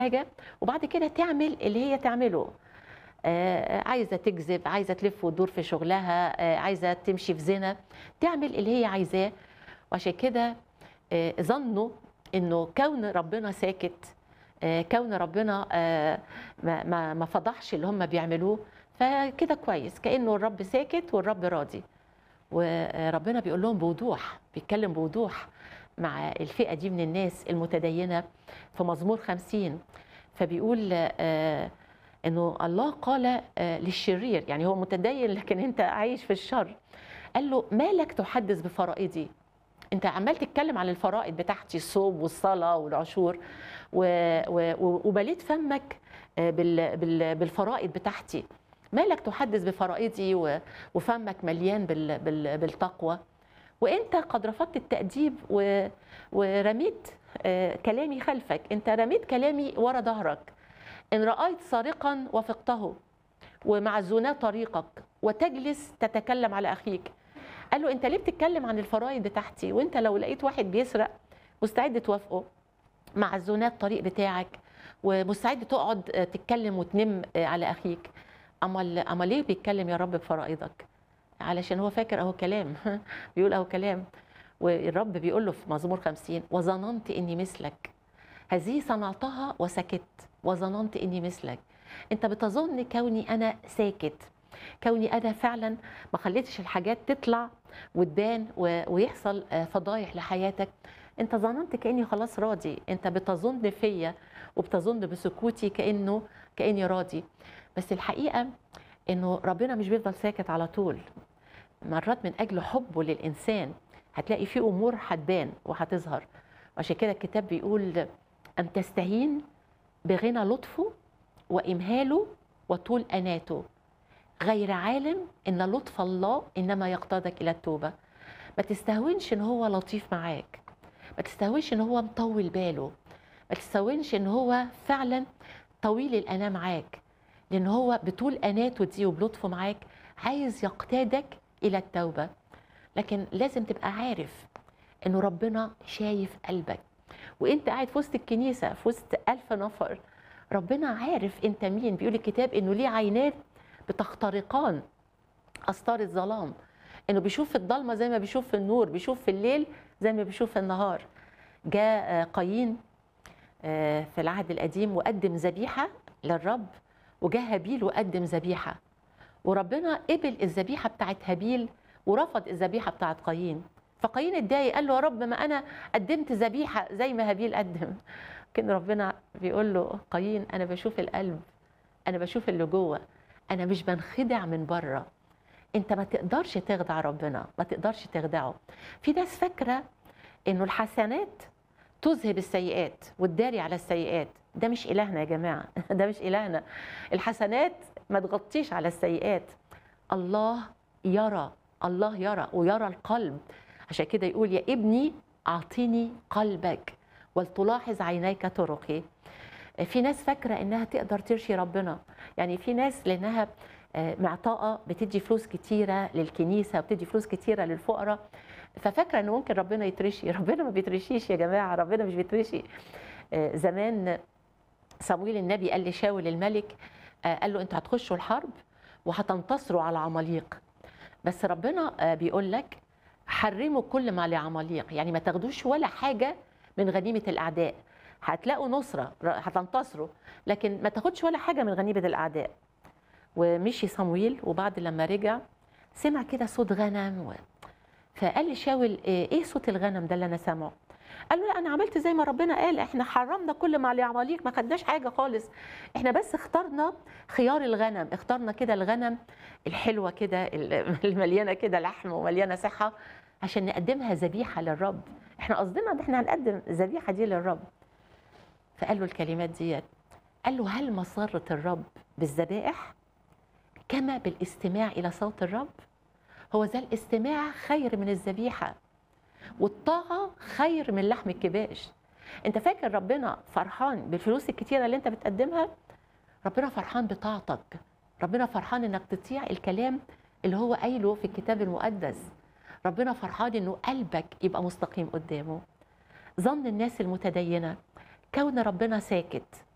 حاجه وبعد كده تعمل اللي هي تعمله آه، عايزه تكذب عايزه تلف وتدور في شغلها آه، عايزه تمشي في زنا تعمل اللي هي عايزاه وعشان كده آه، ظنوا انه كون ربنا ساكت آه، كون ربنا آه، ما ما ما فضحش اللي هم بيعملوه فكده كويس كانه الرب ساكت والرب راضي وربنا بيقول لهم بوضوح بيتكلم بوضوح مع الفئه دي من الناس المتدينه في مزمور خمسين فبيقول آه، انه الله قال آه، للشرير يعني هو متدين لكن انت عايش في الشر قال له ما لك تحدث بفرائضي انت عمال تتكلم عن الفرائض بتاعتي الصوم والصلاه والعشور و... و... وبليت فمك آه، بال... بال... بالفرائض بتاعتي مالك تحدث بفرائضي و... وفمك مليان بال... بال... بالتقوى وانت قد رفضت التأديب و... ورميت آه، كلامي خلفك انت رميت كلامي ورا ظهرك ان رأيت سارقا وفقته ومع الزنا طريقك وتجلس تتكلم على اخيك قال له انت ليه بتتكلم عن الفرائض بتاعتي وانت لو لقيت واحد بيسرق مستعد توافقه مع الزنا الطريق بتاعك ومستعد تقعد آه، تتكلم وتنم آه، على اخيك امال امال ليه بيتكلم يا رب بفرائضك علشان هو فاكر اهو كلام بيقول اهو كلام والرب بيقول له في مزمور خمسين وظننت اني مثلك هذه صنعتها وسكت وظننت اني مثلك انت بتظن كوني انا ساكت كوني انا فعلا ما خليتش الحاجات تطلع وتبان و- ويحصل آه، فضايح لحياتك انت ظننت كاني خلاص راضي انت بتظن فيا وبتظن بسكوتي كانه كاني راضي بس الحقيقه انه ربنا مش بيفضل ساكت على طول مرات من اجل حبه للانسان هتلاقي في امور هتبان وهتظهر وعشان كده الكتاب بيقول ان تستهين بغنى لطفه وامهاله وطول اناته غير عالم ان لطف الله انما يقتادك الى التوبه ما تستهونش ان هو لطيف معاك ما تستهونش ان هو مطول باله ما تستهونش ان هو فعلا طويل الاناه معاك لان هو بطول اناته دي وبلطفه معاك عايز يقتادك الى التوبه لكن لازم تبقى عارف انه ربنا شايف قلبك وانت قاعد في وسط الكنيسه في وسط ألف نفر ربنا عارف انت مين بيقول الكتاب انه ليه عينات بتخترقان استار الظلام انه بيشوف في الضلمه زي ما بيشوف في النور بيشوف في الليل زي ما بيشوف في النهار جاء آه، قايين آه، في العهد القديم وقدم ذبيحه للرب وجاء هابيل وقدم ذبيحه وربنا قبل الذبيحه بتاعت هابيل ورفض الذبيحه بتاعت قايين فقايين اتضايق قال له يا رب ما انا قدمت ذبيحه زي ما هابيل قدم لكن ربنا بيقول له قايين انا بشوف القلب انا بشوف اللي جوه انا مش بنخدع من بره انت ما تقدرش تخدع ربنا ما تقدرش تخدعه في ناس فاكره انه الحسنات تذهب السيئات وتداري على السيئات ده مش الهنا يا جماعه ده مش الهنا الحسنات ما تغطيش على السيئات الله يرى الله يرى ويرى القلب عشان كده يقول يا ابني اعطيني قلبك ولتلاحظ عينيك طرقي في ناس فاكره انها تقدر ترشي ربنا يعني في ناس لانها آه، معطاءه بتدي فلوس كتيره للكنيسه وبتدي فلوس كتيره للفقراء ففاكره ان ممكن ربنا يترشي ربنا ما بيترشيش يا جماعه ربنا مش بيترشي آه، زمان صمويل النبي قال لشاول الملك آه، قال له انتوا هتخشوا الحرب وهتنتصروا على عماليق بس ربنا آه، بيقول لك حرموا كل ما لعماليق يعني ما تاخدوش ولا حاجه من غنيمه الاعداء هتلاقوا نصره ر- هتنتصروا لكن ما تاخدش ولا حاجه من غنيمه الاعداء ومشي صمويل وبعد لما رجع سمع كده صوت غنم و... فقال لشاول ايه إيه صوت الغنم ده اللي انا سامعه قال له لا انا عملت زي ما ربنا قال احنا حرمنا كل ما لعماليق ما خدناش حاجه خالص احنا بس اخترنا خيار الغنم اخترنا كده الغنم الحلوه كده ال- المليانه كده لحم ومليانه صحه عشان نقدمها ذبيحه للرب احنا قصدنا ان احنا هنقدم الذبيحه دي للرب فقال له الكلمات ديت قال له هل مسرة الرب بالذبائح كما بالاستماع إلى صوت الرب هو ذا الاستماع خير من الذبيحة والطاعة خير من لحم الكباش انت فاكر ربنا فرحان بالفلوس الكتيرة اللي انت بتقدمها ربنا فرحان بطاعتك ربنا فرحان انك تطيع الكلام اللي هو قايله في الكتاب المقدس ربنا فرحان انه قلبك يبقى مستقيم قدامه ظن الناس المتدينة كون ربنا ساكت